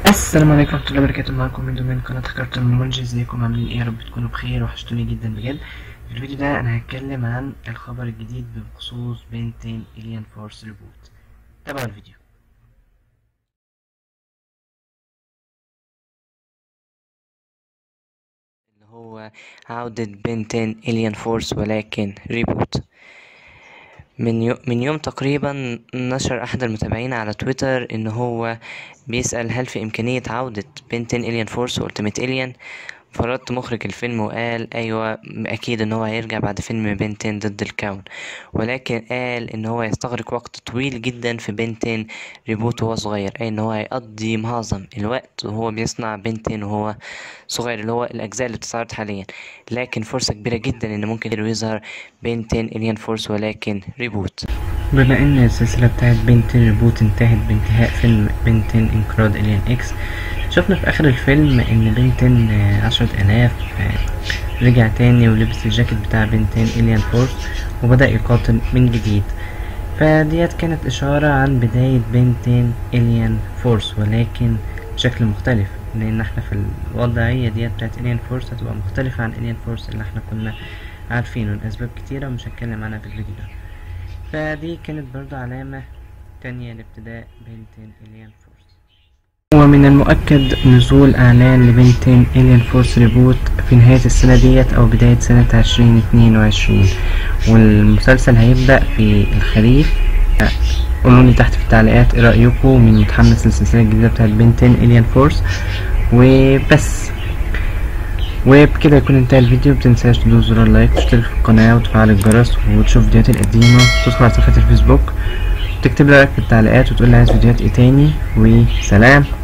السلام عليكم ورحمة الله وبركاته معكم من دومين قناة حكاية المونجي ازيكم عاملين ايه يا رب تكونوا بخير وحشتوني جدا بجد في الفيديو ده انا هتكلم عن الخبر الجديد بخصوص بنتين الين فورس ريبوت تابعوا الفيديو اللي هو عودة بنتين الين فورس ولكن ريبوت من يو من يوم تقريبا نشر احد المتابعين على تويتر ان هو بيسأل هل في امكانية عودة بنتين الين فورس والتيميت الين فرد مخرج الفيلم وقال ايوه اكيد ان هو هيرجع بعد فيلم بنتين ضد الكون ولكن قال ان هو يستغرق وقت طويل جدا في بنتين ريبوت وهو صغير اي ان هو هيقضي معظم الوقت وهو بيصنع بنتين وهو صغير اللي هو الاجزاء اللي بتستعرض حاليا لكن فرصة كبيرة جدا ان ممكن يظهر بنتين الين فورس ولكن ريبوت بما ان السلسلة بتاعت بنتين ريبوت انتهت بانتهاء فيلم بنتين انكراد الين اكس شفنا في اخر الفيلم ان بنتين عشرة الاف رجع تاني ولبس الجاكيت بتاع بنتين الين فورس وبدأ يقاتل من جديد فديت كانت اشارة عن بداية بنتين الين فورس ولكن بشكل مختلف لان احنا في الوضعية ديت بتاعت الين فورس هتبقى مختلفة عن الين فورس اللي احنا كنا عارفينه لاسباب كتيرة ومش هتكلم عنها في الفيديو ده فدي كانت برضو علامة تانية لابتداء بنتين الين فورس ومن المؤكد نزول اعلان لبنتين الين فورس ريبوت في نهاية السنة ديت او بداية سنة عشرين اتنين وعشرين والمسلسل هيبدأ في الخريف قولولي تحت في التعليقات ايه رأيكم مين متحمس للسلسلة الجديدة بتاعت بنتين الين فورس وبس وبكده يكون انتهى الفيديو متنساش تدوس زر اللايك وتشترك في القناة وتفعل الجرس وتشوف فيديوهاتي القديمة وتدخل على صفحة الفيسبوك وتكتب لي رأيك في التعليقات وتقول لي عايز فيديوهات ايه تاني وسلام